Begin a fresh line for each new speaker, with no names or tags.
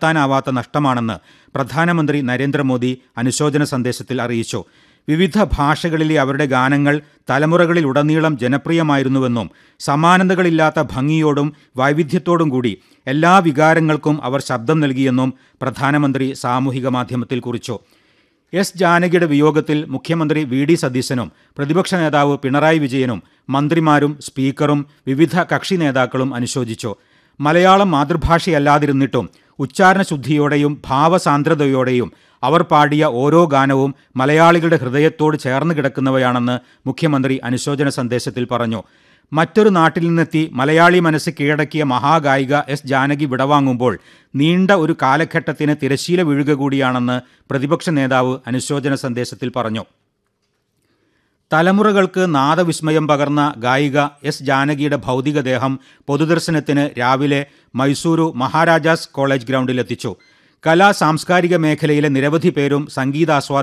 നികത്താനാവാത്ത നഷ്ടമാണെന്ന് പ്രധാനമന്ത്രി നരേന്ദ്രമോദി അനുശോചന സന്ദേശത്തിൽ അറിയിച്ചു വിവിധ ഭാഷകളിലെ അവരുടെ ഗാനങ്ങൾ തലമുറകളിലുടനീളം ജനപ്രിയമായിരുന്നുവെന്നും സമാനതകളില്ലാത്ത ഭംഗിയോടും വൈവിധ്യത്തോടും കൂടി എല്ലാ വികാരങ്ങൾക്കും അവർ ശബ്ദം നൽകിയെന്നും പ്രധാനമന്ത്രി സാമൂഹിക മാധ്യമത്തിൽ കുറിച്ചു എസ് ജാനകിയുടെ വിയോഗത്തിൽ മുഖ്യമന്ത്രി വി ഡി സതീശനും പ്രതിപക്ഷ നേതാവ് പിണറായി വിജയനും മന്ത്രിമാരും സ്പീക്കറും വിവിധ കക്ഷി നേതാക്കളും അനുശോചിച്ചു മലയാളം മാതൃഭാഷയല്ലാതിരുന്നിട്ടും ഉച്ചാരണശുദ്ധിയോടെയും ഭാവസാന്ദ്രതയോടെയും അവർ പാടിയ ഓരോ ഗാനവും മലയാളികളുടെ ഹൃദയത്തോട് ചേർന്ന് കിടക്കുന്നവയാണെന്ന് മുഖ്യമന്ത്രി അനുശോചന സന്ദേശത്തിൽ പറഞ്ഞു മറ്റൊരു നാട്ടിൽ നിന്നെത്തി മലയാളി മനസ്സ് കീഴടക്കിയ മഹാഗായിക എസ് ജാനകി വിടവാങ്ങുമ്പോൾ നീണ്ട ഒരു കാലഘട്ടത്തിന് തിരശീല വീഴുക കൂടിയാണെന്ന് പ്രതിപക്ഷ നേതാവ് അനുശോചന സന്ദേശത്തിൽ പറഞ്ഞു തലമുറകൾക്ക് നാദവിസ്മയം പകർന്ന ഗായിക എസ് ജാനകിയുടെ ഭൗതികദേഹം പൊതുദർശനത്തിന് രാവിലെ മൈസൂരു മഹാരാജാസ് കോളേജ് ഗ്രൗണ്ടിലെത്തിച്ചു കലാ സാംസ്കാരിക മേഖലയിലെ നിരവധി പേരും സംഗീതാസ്വാദ